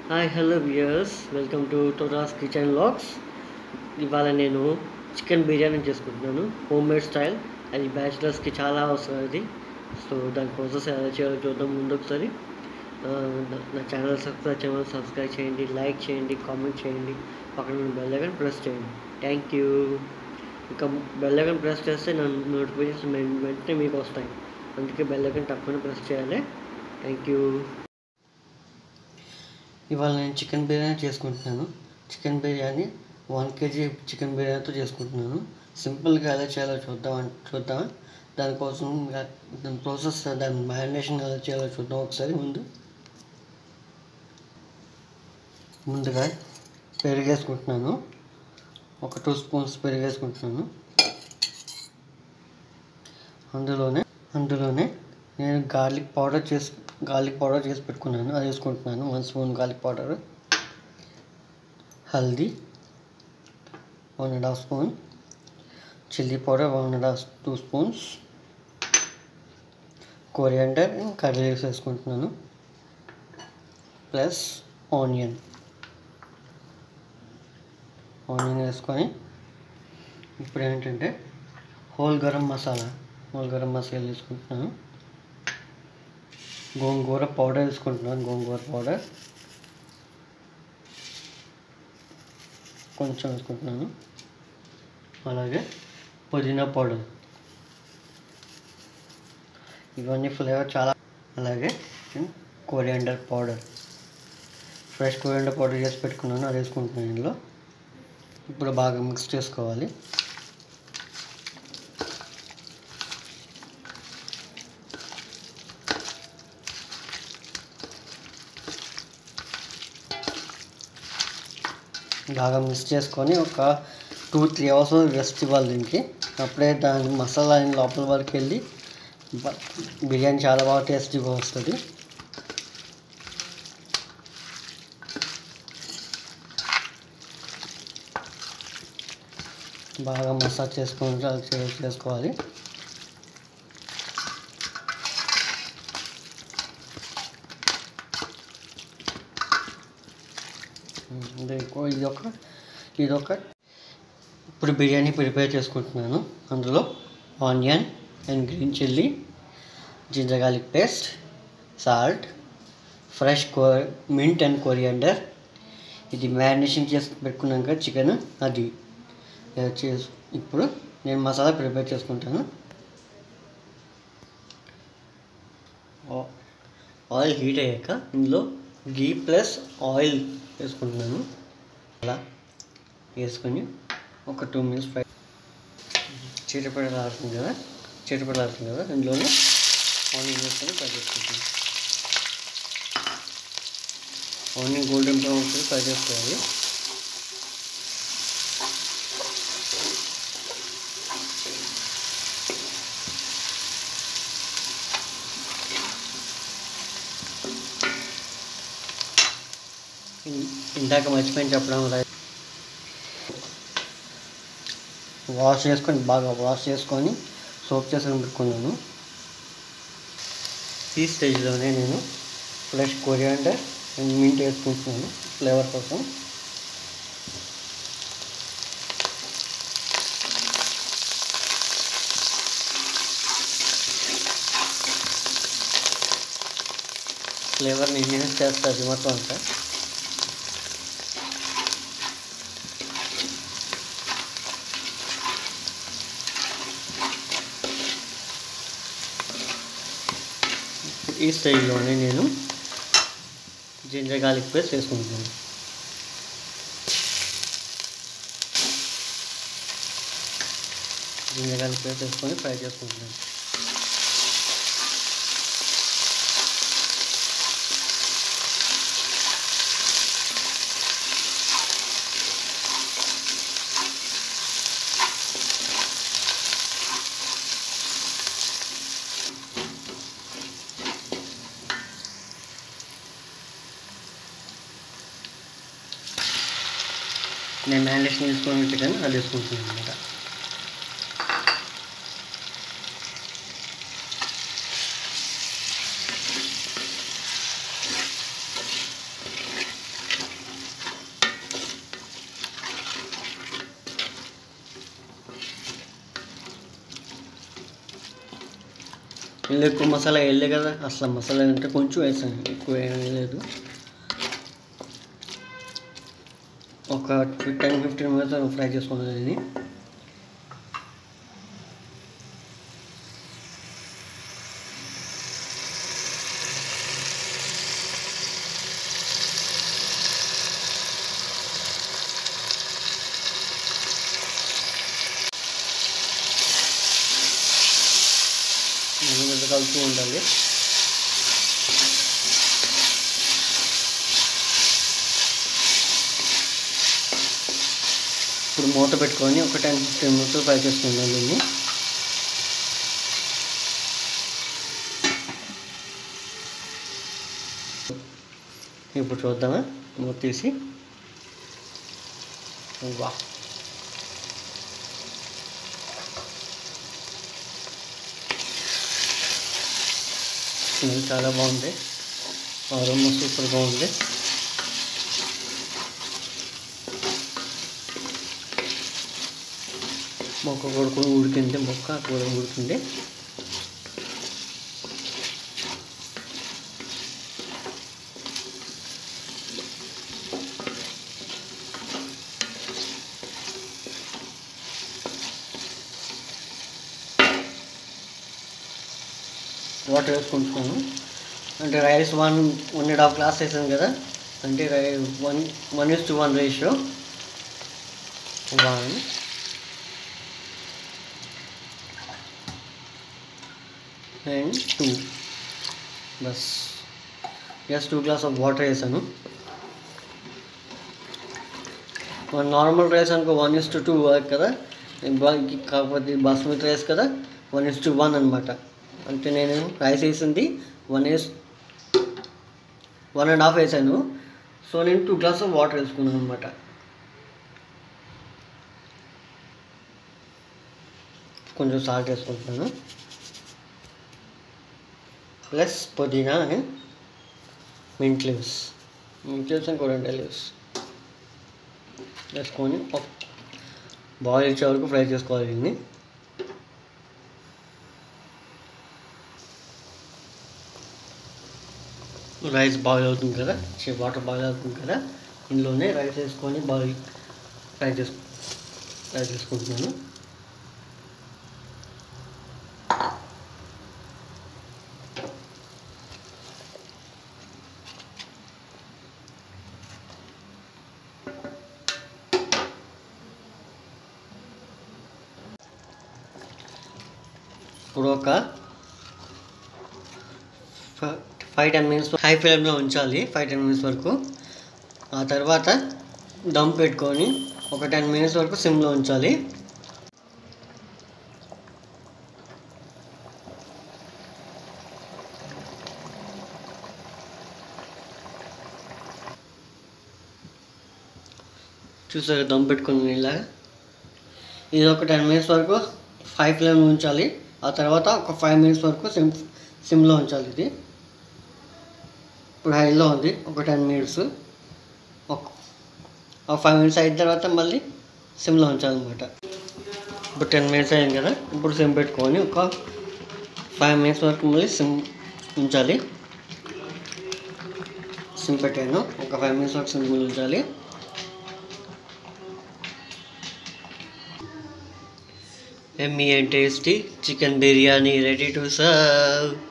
Hi hello viewers welcome to టోరాస్ kitchen లాక్స్ ఇవాళ నేను చికెన్ బిర్యానీ చేసుకుంటున్నాను హోమ్ మేడ్ స్టైల్ అది బ్యాచిలర్స్కి చాలా అవసరం అది సో దాని ప్రాసెస్ ఎలా చేయాలో చూద్దాం ముందు ఒకసారి ఆ, నా- నా ఛానల్ సబ్స్క్రైబ్ చేయమని సబ్స్క్రైబ్ చేయండి లైక్ చేయండి కామెంట్ చేయండి పక్కన ఉన్న బెల్ ఐకాన్ ప్రెస్ చేయండి థ్యాంక్ యూ ఇంకా బెల్ ఐకాన్ ప్రెస్ చేస్తే నా నోటిఫికేషన్ వెంటనే మీకు వస్తాయి అందుకే బెల్ ఐకాన్ తప్పకుండా ప్రెస్ చేయాలి థ్యాంక్ యూ ఇవాళ నేను చికెన్ బిర్యానీ చేసుకుంటున్నాను chicken biryani one KG chicken బిర్యానీతో చేసుకుంటున్నాను సింపుల్గా ఎలా చేయాలో చూద్దాం చూద్దాం దానికోసం ఇంకా దాని ప్రాసెస్ దాని మ్యారినేషన్ ఎలా చేయాలో చూద్దాం ఒకసారి ముందు ముందుగా పెరుగు వేసుకుంటున్నాను ఒక టూ స్పూన్స్ పెరుగు వేసుకుంటున్నాను అందులోనే అందులోనే నేను గార్లిక్ పౌడర్ చేసి గార్లిక్ పౌడర్ చేసి పెట్టుకున్నాను అది వేసుకుంటున్నాను one spoon garlic powder haldi one and half spoon chilli powder one and half two spoons coriander curry leaves వేసుకుంటున్నాను ప్లస్ ఆనియన్ ఆనియన్ వేసుకొని ఇప్పుడు ఏంటంటే హోల్ గరం మసాలా హోల్ గరం మసాలా వేసుకుంటున్నాను గోంగూర పౌడర్ వేసుకుంటున్నాను గోంగూర పౌడర్ కొంచెం వేసుకుంటున్నాను అలాగే పుదీనా పౌడర్ ఇవన్నీ ఫ్లేవర్ చాలా అలాగే coriander powder fresh coriander powder చేసి పెట్టుకున్నాను అది వేసుకుంటున్నాను ఇందులో ఇప్పుడు బాగా మిక్స్ చేసుకోవాలి బాగా మిక్స్ చేసుకొని ఒక టూ త్రీ అవర్స్ రెస్ట్ ఇవ్వాలి దీనికి అప్పుడే దాని మసాలా అయిన లోపల వరకు వెళ్ళి బ- బిర్యానీ చాలా బాగా టేస్టీగా వస్తుంది బాగా మసాజ్ చేసుకొని అలా చే- చేసుకోవాలి ఇంకో ఇది ఒక ఇది ఒక ఇప్పుడు బిర్యానీ ప్రిపేర్ చేసుకుంటున్నాను అందులో onion and green chilli ginger garlic paste salt fresh కో మింట్ అండ్ కొరియాండర్ ఇది మ్యారినేషన్ చేసి పెట్టుకున్నాక చికెన్ అది ఇది చేసి ఇప్పుడు నేను మసాలా ప్రిపేర్ చేసుకుంటాను ఆ- ఆయిల్ హీట్ అయ్యాక ఇందులో గీ ప్లస్ ఆయిల్ వేసుకుంటున్నాను అలా వేసుకొని ఒక టూ మినిట్స్ ఫ్రై చీరపడలు ఆడుతుంది కదా చీరపడలు ఆడుతుంది కదా ఇందులోనే ఆనియన్ వేసుకొని ఫ్రై చేసుకుంటాను ఆనియన్ గోల్డెన్ బ్రౌన్ వస్తుంది ఫ్రై చేసుకోవాలి ఇం- ఇందాక మర్చిపోయిన చెప్పడం రైస్ వాష్ చేసుకొని బాగా వాష్ చేసుకొని సోప్ చేసుకొని పెట్టుకున్నాను ఈ స్టేజ్లోనే నేను ఫ్రెష్ కొరియాండర్ అండ్ మింట్ వేసుకుంటున్నాను ఫ్లేవర్ కోసం ఫ్లేవర్ని ఎన్హాన్స్ చేస్తుంది మొత్తం అంతా ఈ స్టైల్లోనే నేను జింజర్ గార్లిక్ పేస్ట్ వేసుకుంటున్నాను జింజర్ గార్లిక్ పేస్ట్ వేసుకొని ఫ్రై చేసుకుంటున్నాను నేను మ్యారినేషన్ తీసుకొని చికెన్ అది వేసుకుంటున్నాను అనమాట ఇందులో ఎక్కువ మసాలా వేయలే కదా అసలు మసాలా అంటే కొంచెం వేసాను ఎక్కువ వేయలేదు ఒక టెన్ ఫిఫ్టీన్ మినిట్స్ ఫ్రై చేసుకున్నాను ఇది ముందు కలుపుతూ ఉండాలి ఇప్పుడు మూత పెట్టుకొని ఒక టెన్ ఫిఫ్టీన్ మినిట్స్ ఫ్రై చేసుకుందాం దీన్ని ఇప్పుడు చూద్దామా మూత తీసి వా స్మెల్ చాలా బాగుంది ఆరోమా సూపర్గా ఉంది మొక్క కూడా కూడా ఉడికింది మొక్క కూడా ఉడికింది వాటర్ వేసుకుంటున్నాను అంటే rice one one and half glass వేసాను కదా అంటే రై one one is to one ratio one and two బస్ just two glass of water వేసాను మన నార్మల్ రైస్ అనుకో వన్ ఇస్ టు టూ కదా బా- కాకపోతే బాస్మతి రైస్ కదా వన్ ఇస్ టు వన్ అనమాట అంటే నేను రైస్ వేసింది one is one and half వేసాను సో నేను టూ గ్లాస్ ఆఫ్ వాటర్ వేసుకున్నాను అనమాట కొంచెం సాల్ట్ వేసుకుంటున్నాను plus pudina and mint leaves mint leaves and coriander leaves వేసుకొని బాయిల్ ఇచ్చే వరకు ఫ్రై చేసుకోవాలి దీన్ని రైస్ బాయిల్ అవుతుంది కదా వాటర్ బాయిల్ అవుతుంది కదా ఇందులోనే రైస్ వేసుకొని బాయిల్ ఫ్రై చేసు ఫ్రై చేసుకుంటున్నాను ఇప్పుడు ఒక ఫైవ్ టెన్ మినిట్స్ హై ఫ్లేమ్లో ఉంచాలి ఫైవ్ టెన్ మినిట్స్ వరకు ఆ తర్వాత దమ్ పెట్టుకొని ఒక టెన్ మినిట్స్ వరకు సిమ్లో ఉంచాలి చూసారు దమ్ పెట్టుకుని ఇలాగా ఇది ఒక టెన్ మినిట్స్ వరకు ఫైవ్ ఫ్లేమ్ ఉంచాలి ఆ తర్వాత ఒక ఫైవ్ మినిట్స్ వరకు సిమ్ సిమ్లో ఉంచాలి ఇది ఇప్పుడు హైలో ఉంది ఒక టెన్ మినిట్స్ ఒక ఫైవ్ మినిట్స్ అయిన తర్వాత మళ్ళీ సిమ్లో ఉంచాలన్నమాట ఇప్పుడు టెన్ మినిట్స్ అయింది కదా ఇప్పుడు సిమ్ పెట్టుకొని ఒక ఫైవ్ మినిట్స్ వరకు మళ్ళీ సిమ్ ఉంచాలి సిమ్ పెట్టాను ఒక ఫైవ్ మినిట్స్ వరకు సిమ్ ఉంచాలి Yummy and tasty chicken biryani ready to serve.